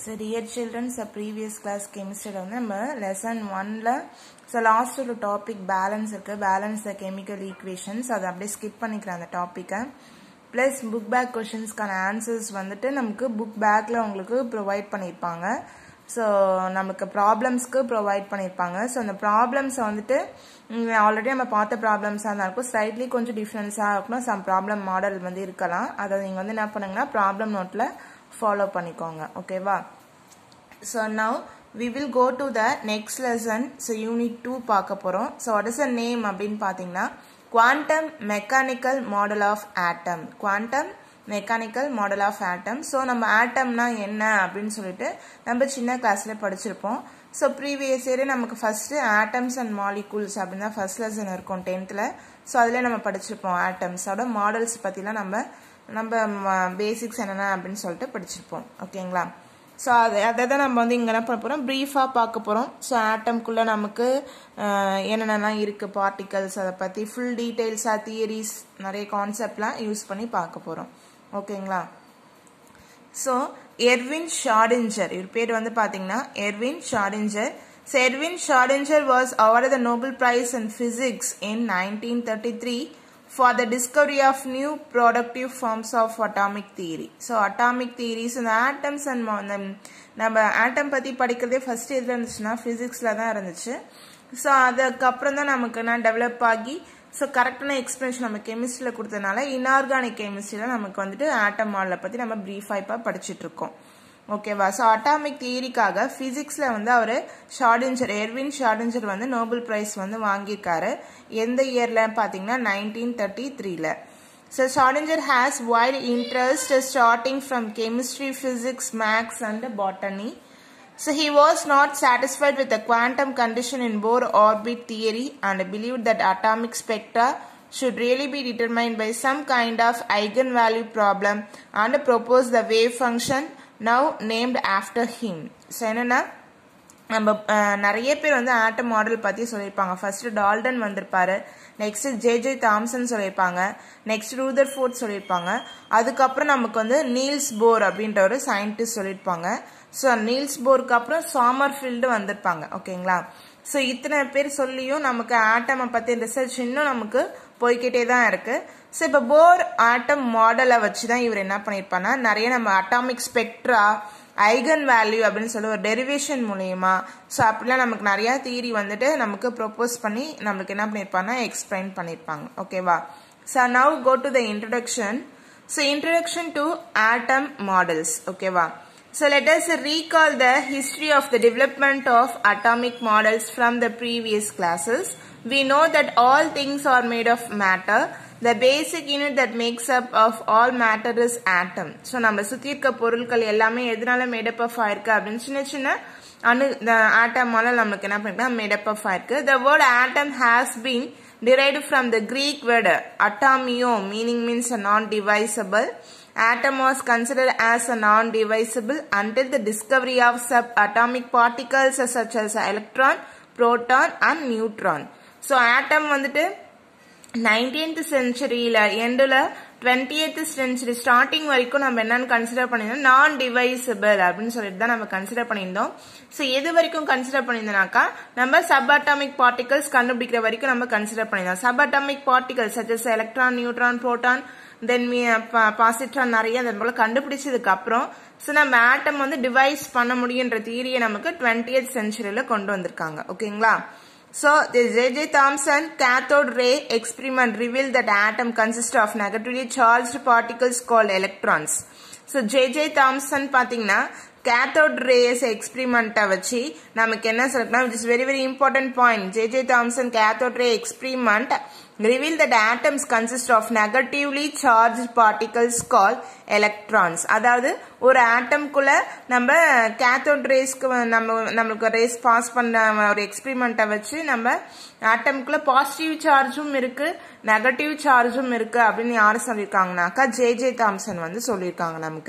So dear childrens previous class கெமிஸ்ட்ரியில் வந்து நம்ம லெசன் ஒன்ல ஸோ லாஸ்ட் ஒரு டாபிக் பேலன்ஸ் இருக்கு பேலன்ஸ் த கெமிக்கல் ஈக்குவேஷன்ஸ் அதை அப்படியே ஸ்கிப் பண்ணிக்கிறேன் அந்த டாப்பிக்கை ப்ளஸ் புக் பேக் கொஷின்ஸ்க்கான ஆன்சர்ஸ் வந்துட்டு நமக்கு புக் பேக்கில் உங்களுக்கு ப்ரொவைட் பண்ணியிருப்பாங்க ஸோ நமக்கு ப்ராப்ளம்ஸ்க்கு ப்ரொவைட் பண்ணியிருப்பாங்க ஸோ அந்த ப்ராப்ளம்ஸை வந்துட்டு ஆல்ரெடி நம்ம பார்த்த ப்ராப்ளம்ஸாக தான் இருக்கும் ஸ்லைட்லி கொஞ்சம் டிஃப்ரென்ஸாக இருக்கணும் சம் ப்ராப்ளம் மாடல் வந்து இருக்கலாம் அதை நீங்கள் வந்து என்ன பண்ணுங்கன்னா ப்ராப்ளம் நோட்டில் ஃபாலோ பண்ணிக்கோங்க ஓகேவா so now we will go to the next lesson so unit two பார்க்க போகிறோம் so what is a name அப்படின்னு பார்த்தீங்கன்னா quantum mechanical model of atom quantum mechanical model of atom so நம்ம ஆட்டம்னா என்ன அப்படின்னு சொல்லிட்டு நம்ம சின்ன கிளாஸில் படிச்சிருப்போம் ஸோ ப்ரீவியஸ் இயரே நமக்கு ஃபஸ்ட்டு ஆட்டம்ஸ் அண்ட் மாலிகூல்ஸ் அப்படின்னு தான் ஃபர்ஸ்ட் லெசன் இருக்கும் டென்த்தில் ஸோ அதில் நம்ம படிச்சிருப்போம் ஆட்டம்ஸோட மாடல்ஸ் பற்றிலாம் நம்ம நம்ம பேசிக்ஸ் என்னென்ன அப்படின்னு சொல்லிட்டு படிச்சிருப்போம் ஓகேங்களா ஸோ அது அதை தான் நம்ம வந்து இங்கே என்ன பண்ண போகிறோம் ப்ரீஃபாக பார்க்க போகிறோம் ஸோ ஆட்டம்குள்ளே நமக்கு என்னென்னலாம் இருக்குது பார்ட்டிகல்ஸ் அதை பற்றி ஃபுல் டீட்டெயில்ஸாக தியரிஸ் நிறைய கான்செப்ட்லாம் யூஸ் பண்ணி பார்க்க போகிறோம் ஓகேங்களா ஸோ எர்வின் ஷாடிஞ்சர் இவர் பேர் வந்து பார்த்தீங்கன்னா Erwin Schrodinger so Erwin Schrodinger was awarded the Nobel Prize in Physics in 1933 for the discovery of new productive forms of atomic theory. So atomic theories இந்த atoms and நம்ம ஆட்டம் பற்றி படிக்கிறதே ஃபர்ஸ்ட் எதில் இருந்துச்சுன்னா ஃபிசிக்ஸில் தான் இருந்துச்சு ஸோ அதுக்கப்புறம் தான் நமக்கு நான் டெவலப் ஆகி ஸோ கரெக்டான எக்ஸ்பிளேஷன் நம்ம கெமிஸ்ட்ரியில் கொடுத்ததுனால இன்ஆர்கானிக் கெமிஸ்ட்ரியில் நமக்கு வந்துட்டு ஆட்டம் மாடலை பற்றி நம்ம ப்ரீஃபாக இப்போ படிச்சுட்டு இருக்கோம் ஓகேவா ஸோ அட்டாமிக் தியரிக்காக ஃபிசிக்ஸில் வந்து அவர் ஷார்டிஞ்சர் எர்வின் ஷார்டிஞ்சர் வந்து நோபல் ப்ரைஸ் வந்து வாங்கியிருக்காரு எந்த இயரில் பார்த்தீங்கன்னா நைன்டீன் தேர்ட்டி த்ரீல so Schrodinger has wide interest starting from chemistry physics maths and botany So he was not satisfied with the quantum condition in Bohr orbit theory and believed that atomic spectra should really be determined by some kind of eigenvalue problem and proposed the wave function now named after him. So என்னன்னா நம்ம நிறைய பேர் வந்து ஆட்டம் model பற்றி சொல்லியிருப்பாங்க first Dalton வந்திருப்பாரு next J J Thomson சொல்லியிருப்பாங்க next Rutherford சொல்லியிருப்பாங்க அதுக்கப்புறம் நமக்கு வந்து நீல்ஸ் போர் அப்படின்ற ஒரு சயின்டிஸ்ட் சொல்லியிருப்பாங்க ஸோ நீல்ஸ் போருக்கு அப்புறம் சாமர்ஃபீல்டு வந்திருப்பாங்க ஓகேங்களா ஸோ இத்தனை பேர் சொல்லியும் நமக்கு ஆட்டமை பற்றி ரிசர்ச் இன்னும் நமக்கு போய்கிட்டே தான் இருக்கு ஸோ இப்போ போர் ஆட்டம் மாடலை வச்சு தான் இவர் என்ன பண்ணியிருப்பாருன்னா நிறைய நம்ம அட்டாமிக் ஸ்பெக்ட்ரா ஐகன் வேல்யூ அப்படின்னு சொல்லி ஒரு டெரிவேஷன் மூலியமா ஸோ அப்படிலாம் நமக்கு நிறைய தியரி வந்துட்டு நமக்கு ப்ரொப்போஸ் பண்ணி நம்மளுக்கு என்ன பண்ணியிருப்பாங்கன்னா எக்ஸ்பிளைன் பண்ணியிருப்பாங்க ஓகேவா so now go to the introduction so introduction to atom models ஓகேவா So let us recall the history of the development of atomic models from the previous classes. We know that all things are made of matter. The basic unit that makes up of all matter is atom. So நம்ம சுத்தி இருக்க பொருட்கள் எல்லாமே எதனால made up of ஆயிருக்கு அப்படின்னு சின்ன சின்ன அணு ஆட்டமால நம்மளுக்கு என்ன பண்ணிருக்கா மேடப் ஆஃப் ஆயிருக்கு The word atom has been derived from the Greek word atomio meaning means a non-divisible. Atom was considered as a non-divisible until the discovery of subatomic particles such as electron, proton and neutron. So atom வந்துட்டு nineteenth century எண்டில் twentieth century starting வரைக்கும் நம்ம என்னன்னு consider பண்ணியிருந்தோம் நான் divisible அப்படின்னு சொல்லிட்டு தான் நம்ம கன்சிடர் பண்ணியிருந்தோம் ஸோ எது வரைக்கும் கன்சிடர் பண்ணியிருந்தோம்னாக்கா நம்ம சப் அட்டாமிக் பார்ட்டிகல்ஸ் கண்டுபிடிக்கிற வரைக்கும் நம்ம கன்சிடர் பண்ணியிருந்தோம் sub atomic particles such as electron neutron proton then positron நிறைய அதன் போல கண்டுபிடிச்சதுக்கு அப்புறம் ஸோ நம்ம ஆட்டம் வந்து டிவைஸ் பண்ண முடியுன்ற தியரியை நமக்கு டுவெண்ட்டியத் செஞ்சுரியில கொண்டு வந்திருக்காங்க ஓகேங்களா So the J.J. Thomson cathode ray experiment revealed that atom consists of negatively charged particles called electrons. So J.J. Thomson பாத்தீங்கன்னா கேத்தோட் ரேஸ் எக்ஸ்பிரிமெண்ட்டை வச்சு நமக்கு என்ன சொல்லலாம் which is very very important point J J Thomson cathode ray experiment reveal that atoms consist of negatively charged particles called electrons அதாவது ஒரு ஆட்டம்குள்ள நம்ம cathode ரேஸ்க்கு நம்ம நம்மளுக்கு ரேஸ் பாஸ் பண்ண ஒரு எக்ஸ்பிரிமெண்ட்டை வச்சு நம்ம ஆட்டம்குள்ள பாசிட்டிவ் சார்ஜும் இருக்கு நெகட்டிவ் சார்ஜும் இருக்கு அப்படின்னு யாரு சொல்லியிருக்காங்கனாக்கா ஜே ஜே தாம்சன் வந்து சொல்லியிருக்காங்க நமக்கு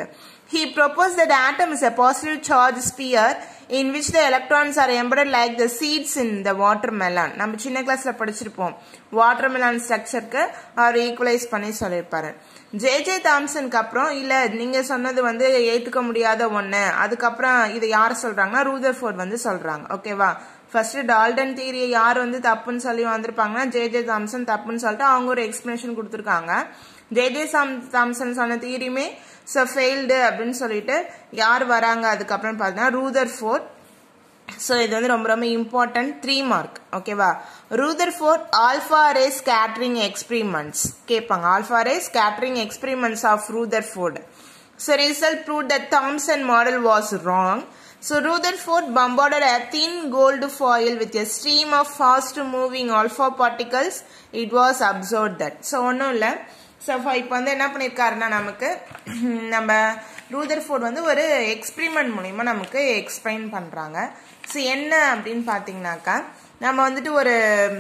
He proposed that atom is a positive charge sphere in which the electrons are embedded like the seeds in the watermelon. நம்ம சின்ன கிளாஸ்ல படிச்சிருப்போம் வாட்டர்மெலான் ஸ்ட்ரக்சருக்கு அவர் ஈக்குவலைஸ் பண்ணி சொல்லியிருப்பாரு ஜே ஜே தாம்சனுக்கு அப்புறம் இல்ல நீங்க சொன்னது வந்து ஏத்துக்க முடியாத ஒண்ணு அதுக்கப்புறம் இதை யார் சொல்றாங்கன்னா ரூதர் ஃபோர்ட் வந்து சொல்றாங்க ஓகேவா ஃபர்ஸ்ட் டால்டன் தியரியை யார் வந்து தப்புன்னு சொல்லி வந்திருப்பாங்கன்னா ஜே ஜே தாம்சன் தப்புன்னு சொல்லிட்டு அவங்க ஒரு எக்ஸ்பிளனேஷன் கொடுத்துருக்காங்க ஜே ஜே தாம்சன் சொன்ன தியரியுமே ஸோ ஃபெயில்டு அப்படின்னு சொல்லிட்டு யார் வராங்க அதுக்கப்புறம் பார்த்தீங்கன்னா ரூதர் ஃபோர்ட் ஸோ இது வந்து ரொம்ப ரொம்ப இம்பார்ட்டன்ட் த்ரீ மார்க் ஓகேவா Rutherford alpha ray scattering experiments கேட்பாங்க alpha ray scattering experiments of Rutherford so result prove that Thomson model was wrong So Rutherford bombarded a thin gold foil with a stream of fast moving alpha particles. It was observed that. So ஒன்றும் இல்லை so இப்போ வந்து என்ன பண்ணியிருக்காருன்னா நமக்கு நம்ம ரூதர் fort வந்து ஒரு எக்ஸ்பிரிமெண்ட் மூலிமா நமக்கு எக்ஸ்பிளைன் பண்ணுறாங்க ஸோ என்ன அப்படின்னு பார்த்தீங்கன்னாக்கா நம்ம வந்துட்டு ஒரு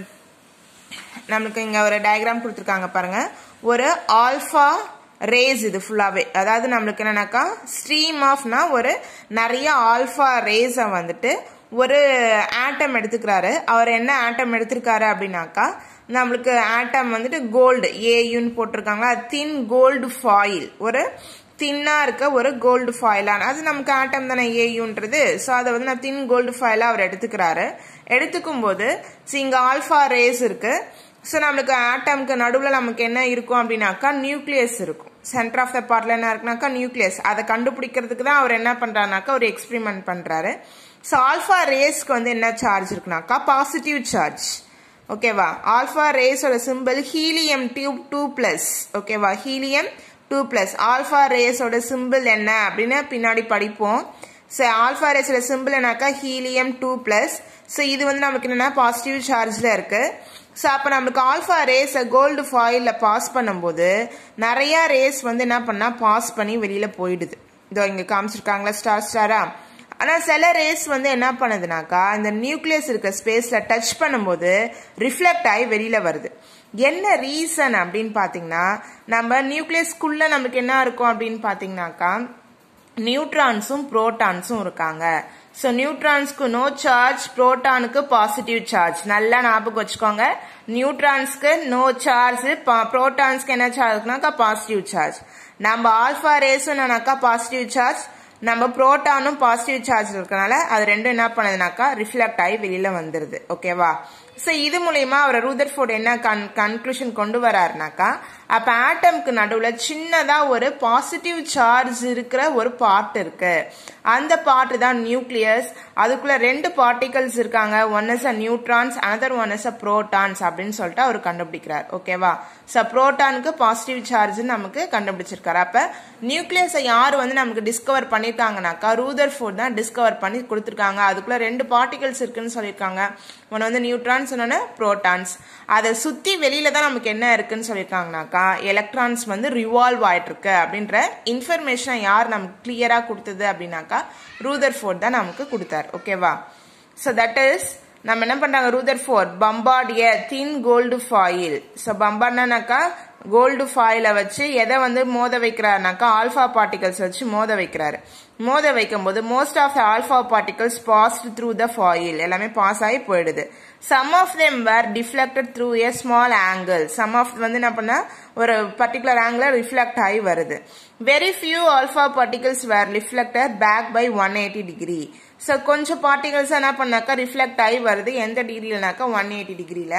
நமக்கு இங்கே ஒரு டயக்ராம் கொடுத்துருக்காங்க பாருங்க ஒரு ஆல்ஃபா ரேஸ் இது ஃபுல்லாகவே அதாவது நம்மளுக்கு என்னன்னாக்கா ஸ்ட்ரீம் ஆஃப்னா ஒரு நிறைய ஆல்ஃபா ரேஸை வந்துட்டு ஒரு ஆட்டம் எடுத்துக்கிறாரு அவர் என்ன ஆட்டம் எடுத்திருக்காரு அப்படின்னாக்கா நம்மளுக்கு ஆட்டம் வந்துட்டு கோல்டு ஏயுன்னு போட்டிருக்காங்களா தின் கோல்டு ஃபாயில் ஒரு தின்னா இருக்க ஒரு கோல்டு ஃபாயிலான அது நமக்கு ஆட்டம் தானே ஏயுன்றது ஸோ அதை வந்து நான் தின் கோல்டு ஃபாயிலாக அவர் எடுத்துக்கிறாரு எடுத்துக்கும் போது இங்கே ஆல்ஃபா ரேஸ் இருக்கு ஸோ நம்மளுக்கு ஆட்டம்க்கு நடுவில் நமக்கு என்ன இருக்கும் அப்படின்னாக்கா நியூக்ளியஸ் இருக்கும் சென்டர் ஆஃப் த பார்ட்ல என்ன இருக்குனாக்கா நியூக்ளியஸ் அதை கண்டுபிடிக்கிறதுக்கு தான் அவர் என்ன பண்றாருனாக்கா ஒரு எக்ஸ்பெரிமெண்ட் பண்றாரு ஸோ ஆல்ஃபா ரேஸ்க்கு வந்து என்ன சார்ஜ் இருக்குனாக்கா பாசிட்டிவ் சார்ஜ் ஓகேவா ஆல்ஃபா ரேஸோட simple helium tube two plus ஓகேவா ஹீலியம் டூ பிளஸ் ஆல்ஃபா ரேஸோட சிம்பிள் என்ன அப்படின்னு பின்னாடி படிப்போம் ஸோ ஆல்ஃபா ரேஸோட சிம்பிள் என்னக்கா ஹீலியம் டூ பிளஸ் ஸோ இது வந்து நமக்கு என்னன்னா பாசிட்டிவ் சார்ஜில் இருக்கு ஸோ அப்போ நம்மளுக்கு ஆல்ஃபா ரேஸை கோல்டு ஃபாயிலில் பாஸ் பண்ணும்போது நிறைய ரேஸ் வந்து என்ன பண்ணால் பாஸ் பண்ணி வெளியில் போயிடுது இதோ இங்கே காமிச்சிருக்காங்களா ஸ்டார் ஸ்டாரா ஆனால் சில ரேஸ் வந்து என்ன பண்ணுதுனாக்கா இந்த நியூக்ளியஸ் இருக்க ஸ்பேஸில் டச் பண்ணும்போது ரிஃப்ளெக்ட் ஆகி வெளியில் வருது என்ன ரீசன் அப்படின்னு பார்த்தீங்கன்னா நம்ம நியூக்ளியஸ்குள்ளே நமக்கு என்ன இருக்கும் அப்படின்னு பார்த்தீங்கன்னாக்கா நியூட்ரான்ஸும் புரோட்டான்ஸும் இருக்காங்க ஸோ நியூட்ரான்ஸ்க்கு நோ சார்ஜ் புரோட்டானுக்கு பாசிட்டிவ் சார்ஜ் நல்லா ஞாபகம் வச்சுக்கோங்க நியூட்ரான்ஸ்க்கு நோ சார்ஜ் புரோட்டான்ஸ்க்கு என்ன சார்ஜ்னாக்கா பாசிட்டிவ் சார்ஜ் நம்ம ஆல்ஃபா ரேஸும்னாக்கா பாசிட்டிவ் சார்ஜ் நம்ம புரோட்டானும் பாசிட்டிவ் சார்ஜ் இருக்கனால அது ரெண்டும் என்ன பண்ணுதுனாக்கா ரிஃப்ளெக்ட் ஆகி வெளியில வந்துருது ஓகேவா ஸோ இது மூலயமா அவர் ரூதர்ஃபோர்ட் என்ன கன் கன்க்ளூஷன் கொண்டு வராருனாக்கா அப்போ ஆட்டம்க்கு நடுவில் சின்னதாக ஒரு பாசிட்டிவ் சார்ஜ் இருக்கிற ஒரு பார்ட் இருக்கு அந்த பார்ட் தான் நியூக்ளியஸ் அதுக்குள்ள ரெண்டு பார்ட்டிகல்ஸ் இருக்காங்க one is a neutrons another one is a protons அப்படின்னு சொல்லிட்டு அவர் கண்டுபிடிக்கிறார் ஓகேவா ஸோ புரோட்டானுக்கு பாசிட்டிவ் சார்ஜ் நமக்கு கண்டுபிடிச்சிருக்காரு அப்போ நியூக்ளியஸை யார் வந்து நமக்கு டிஸ்கவர் பண்ணியிருக்காங்கனாக்கா ரூதர் ஃபோர்ட் தான் டிஸ்கவர் பண்ணி கொடுத்துருக்காங்க அதுக்குள்ள ரெண்டு பார்ட்டிகல்ஸ் இருக்குன்னு சொல்லியிருக்காங்க ஒன்று வந்து நியூட்ரான்ஸ் இன்னொன்று புரோட்டான்ஸ் அதை சுற்றி வெளியில தான் நமக்கு என்ன இருக்குன்னு சொல்லியிருக்காங்கனாக்கா எலக்ட்ரான்ஸ் வந்து ரிவால்வ் ஆயிட்டு இருக்கு அப்படின்ற இன்ஃபர்மேஷனை யார் நமக்கு கிளியராக கொடுத்தது அப்படின்னாக்கா ரூதர் ஃபோர்ட் தான் நமக்கு கொடுத்தார் ஓகேவா ஸோ தட் இஸ் நம்ம என்ன பண்றாங்க Rutherford bombard a thin gold foil so பம்பார்ட்னாக்கா கோல்டு ஃபாயில வச்சு எதை வந்து மோத வைக்கிறாருனாக்கா ஆல்ஃபா பார்ட்டிகல்ஸ் வச்சு மோத வைக்கிறாரு மோத வைக்கும் போது most of the alpha particles passed through the foil எல்லாமே பாஸ் ஆகி போயிடுது some of them were deflected through a small angle some of வந்து என்ன பண்ணா ஒரு பர்டிகுலர் ஆங்கிள் ரிஃப்ளெக்ட் ஆகி வருது very few alpha particles were reflected back by one eighty degree so கொஞ்சம் பார்ட்டிகல்ஸ் என்ன பண்ணாக்கா ரிஃப்ளெக்ட் ஆகி வருது எந்த டிகிரிலனாக்கா ஒன் எயிட்டி டிகிரியில்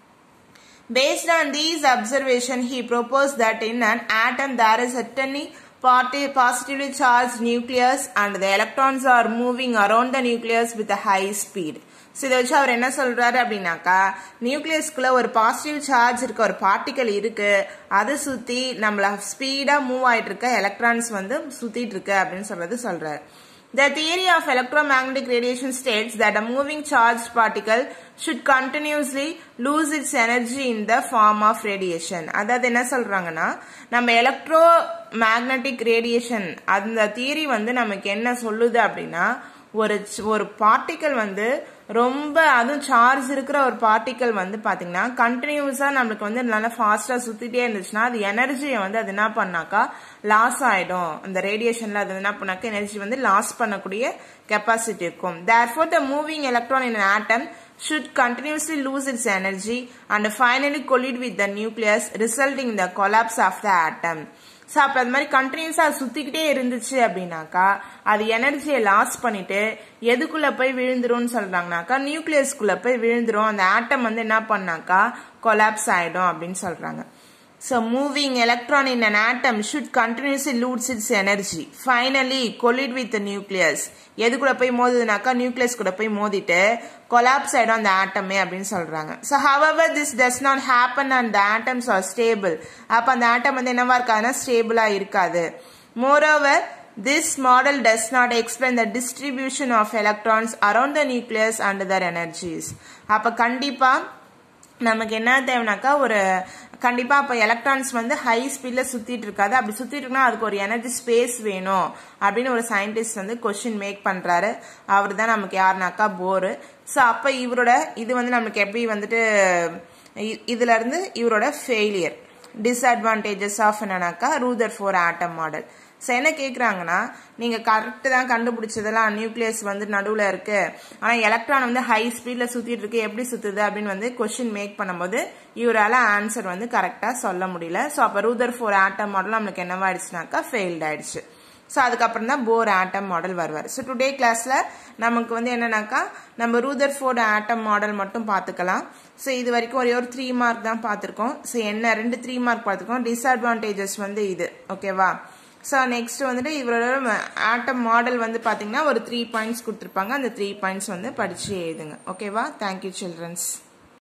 Based on these observations, he proposed that in an atom there is certainly party positively charged nucleus and the electrons are moving around the nucleus with a high speed. So இதை வச்சு அவர் என்ன சொல்றாரு அப்படின்னாக்கா நியூக்ளியஸ்குள்ள ஒரு positive charge இருக்க ஒரு particle இருக்கு அதை சுத்தி நம்மள ஸ்பீடா மூவ் ஆயிட்டு இருக்க எலக்ட்ரான்ஸ் வந்து சுத்திட்டு இருக்கு அப்படின்னு சொல்றது சொல்றாரு The theory of electromagnetic radiation states that a moving charged particle should continuously lose its energy in the form of radiation. அதாவது என்ன சொல்றாங்கன்னா நம்ம எலக்ட்ரோ மேக்னட்டிக் ரேடியேஷன் அந்த தியரி வந்து நமக்கு என்ன சொல்லுது அப்படின்னா ஒரு ஒரு பார்ட்டிக்கல் வந்து ரொம்ப அதுவும் சார்ஜ் இருக்கிற ஒரு பார்ட்டிக்கல் வந்து பாத்தீங்கன்னா கண்டினியூஸா நம்மளுக்கு வந்து நல்லா ஃபாஸ்டா சுத்திட்டே இருந்துச்சுன்னா அது எனர்ஜியை வந்து அது என்ன பண்ணாக்கா லாஸ் ஆயிடும் அந்த ரேடியேஷன்ல அது என்ன பண்ணாக்கா எனர்ஜி வந்து லாஸ் பண்ணக்கூடிய கெப்பாசிட்டி இருக்கும் therefore the moving electron in an atom should continuously lose its energy and finally collide with the nucleus resulting in the collapse of the atom so அப்போ அது மாதிரி கண்டினியூஸாக சுற்றிக்கிட்டே இருந்துச்சு அப்படின்னாக்கா அது எனர்ஜியை லாஸ் பண்ணிட்டு எதுக்குள்ளே போய் விழுந்துரும்னு சொல்கிறாங்கனாக்கா நியூக்ளியஸ்குள்ளே போய் விழுந்துரும் அந்த ஆட்டம் வந்து என்ன பண்ணாக்கா கொலாப்ஸ் ஆகிடும் அப்படின்னு சொல்கிறாங்க So moving electron in an atom should continuously lose its energy. Finally, collide with the nucleus. எது கூட போய் மோதுதுனாக்கா நியூக்ளியஸ் கூட போய் மோதிட்டு கொலாப்ஸ் ஆயிடும் அந்த ஆட்டமே அப்படின்னு சொல்றாங்க so however this does not happen and the atoms are stable அப்போ அந்த ஆட்டம் வந்து என்னவா இருக்காதுன்னா ஸ்டேபிளா இருக்காது moreover This model does not explain the distribution of electrons around the nucleus and their energies. அப்ப கண்டிப்பா நமக்கு என்ன தேவைனாக்கா ஒரு கண்டிப்பா அப்ப எலக்ட்ரான்ஸ் வந்து ஹை ஸ்பீட்ல சுத்திட்டு இருக்காது அப்படி சுத்திட்டு இருக்குன்னா அதுக்கு ஒரு எனர்ஜி ஸ்பேஸ் வேணும் அப்படின்னு ஒரு சயின்டிஸ்ட் வந்து கொஸ்டின் மேக் பண்றாரு அவர் தான் நமக்கு யாருனாக்கா போரு ஸோ அப்ப இவரோட இது வந்து நமக்கு எப்படி வந்துட்டு இ- இதுல இருந்து இவரோட ஃபெயிலியர் டிஸ்அட்வான்டேஜஸ் ஆஃப் என்னன்னாக்கா Rutherford atom model so என்ன கேட்குறாங்கன்னா நீங்கள் கரெக்டு தான் கண்டுபிடிச்சதெல்லாம் நியூக்ளியஸ் வந்து நடுவில் இருக்கு ஆனால் எலக்ட்ரான் வந்து ஹை ஸ்பீடில் சுற்றிட்டு இருக்கு எப்படி சுற்றுது அப்படின்னு வந்து கொஷின் மேக் பண்ணும்போது இவரால் ஆன்சர் வந்து கரெக்டாக சொல்ல முடியல ஸோ அப்போ ரூதர் ஃபோர் ஆட்டம் மாடல் நம்மளுக்கு என்னவாயிடுச்சுனாக்கா ஃபெயில்ட் ஆயிடுச்சு ஸோ அதுக்கப்புறம் தான் போர் ஆட்டம் மாடல் வருவார் ஸோ டுடே கிளாஸில் நமக்கு வந்து என்னன்னாக்கா நம்ம ரூதர் ஃபோர்டு ஆட்டம் மாடல் மட்டும் பார்த்துக்கலாம் ஸோ இது வரைக்கும் ஒரே ஒரு த்ரீ மார்க் தான் பார்த்துருக்கோம் ஸோ என்ன ரெண்டு த்ரீ மார்க் பார்த்துருக்கோம் டிஸ்அட்வான்டேஜஸ் வந்து இது ஓகேவா ஸோ நெக்ஸ்ட் வந்துட்டு இவரோட ஆட்டம் மாடல் வந்து பார்த்தீங்கன்னா ஒரு த்ரீ பாயிண்ட்ஸ் கொடுத்துருப்பாங்க அந்த த்ரீ பாயிண்ட்ஸ் வந்து படித்து எழுதுங்க ஓகேவா தேங்க்யூ சில்ட்ரன்ஸ்